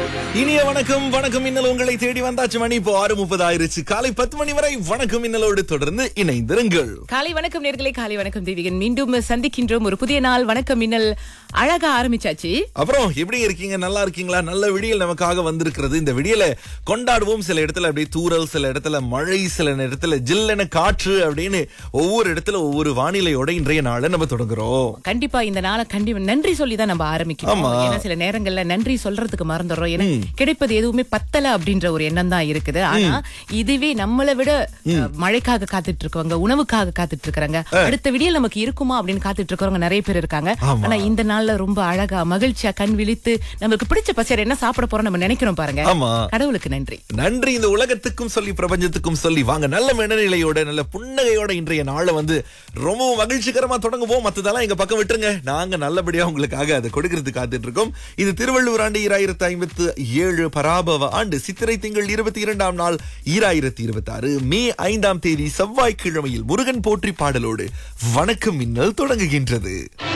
இனிய வணக்கம் வணக்கம் இன்னல் உங்களை தேடி வந்தாச்சு மணி இப்போ ஆறு முப்பது ஆயிருச்சு காலை பத்து மணி வரை வணக்கம் இன்னலோடு தொடர்ந்து இணைந்திருங்கள் காலை வணக்கம் நேர்களே காலை வணக்கம் தேவிகன் மீண்டும் சந்திக்கின்றோம் ஒரு புதிய நாள் வணக்கம் மின்னல் அழகா ஆரம்பிச்சாச்சு அப்புறம் எப்படி இருக்கீங்க நல்லா இருக்கீங்களா நல்ல விடியல் நமக்காக வந்திருக்கிறது இந்த விடியல கொண்டாடுவோம் சில இடத்துல அப்படியே தூறல் சில இடத்துல மழை சில இடத்துல ஜில்லென காற்று அப்படின்னு ஒவ்வொரு இடத்துல ஒவ்வொரு வானிலையோட இன்றைய நாளை நம்ம தொடங்குறோம் கண்டிப்பா இந்த நாளை கண்டிப்பா நன்றி சொல்லி தான் நம்ம ஆரம்பிக்கிறோம் ஆமா. ஏன்னா சில நேரங்கள்ல நன்றி சொல்றதுக்கு மறந்துடுறோம் ஏன்னா கிடைப்பது எதுவுமே பத்தல அப்படின்ற ஒரு எண்ணம் தான் இருக்குது ஆனா இதுவே நம்மளை விட அஹ், மழைக்காக காத்துட்டு இருக்கவங்க உணவுக்காக காத்துட்டு இருக்காங்க அடுத்த விடியல் நமக்கு இருக்குமா அப்படின்னு காத்துட்டு இருக்கவங்க நிறைய பேர் இருக்காங்க ஆமா. ஆனா இந்த நாள்ல ரொம்ப அழகா மகிழ்ச்சியா கண் விழித்து நமக்கு பிடிச்ச பசியர் என்ன சாப்பிட போறோம் நம்ம நினைக்கிறோம் பாருங்க ஆமா கடவுளுக்கு நன்றி நன்றி இந்த உலகத்துக்கும் சொல்லி பிரபஞ்சத்துக்கும் சொல்லி வாங்க நல்ல மனநிலையோட நல்ல புன்னகையோட இன்றைய நாளை வந்து ரொம்ப மகிழ்ச்சிகரமா தொடங்குவோம் மத்ததெல்லாம் எங்க பக்கம் விட்டுருங்க நாங்க நல்லபடியா உங்களுக்காக அதை கொடுக்கறது காத்துட்டு இருக்கோம் இது திருவள்ளுவர் ஆண்டு ஈராயிரத்தி ஐம்பத்து ஏழு பராபவ ஆண்டு சித்திரை திங்கள் இருபத்தி இரண்டாம் நாள் ஈராயிரத்தி இருபத்தி ஆறு மே ஐந்தாம் தேதி செவ்வாய்க்கிழமையில் முருகன் போற்றி பாடலோடு வணக்கம் மின்னல் தொடங்குகின்றது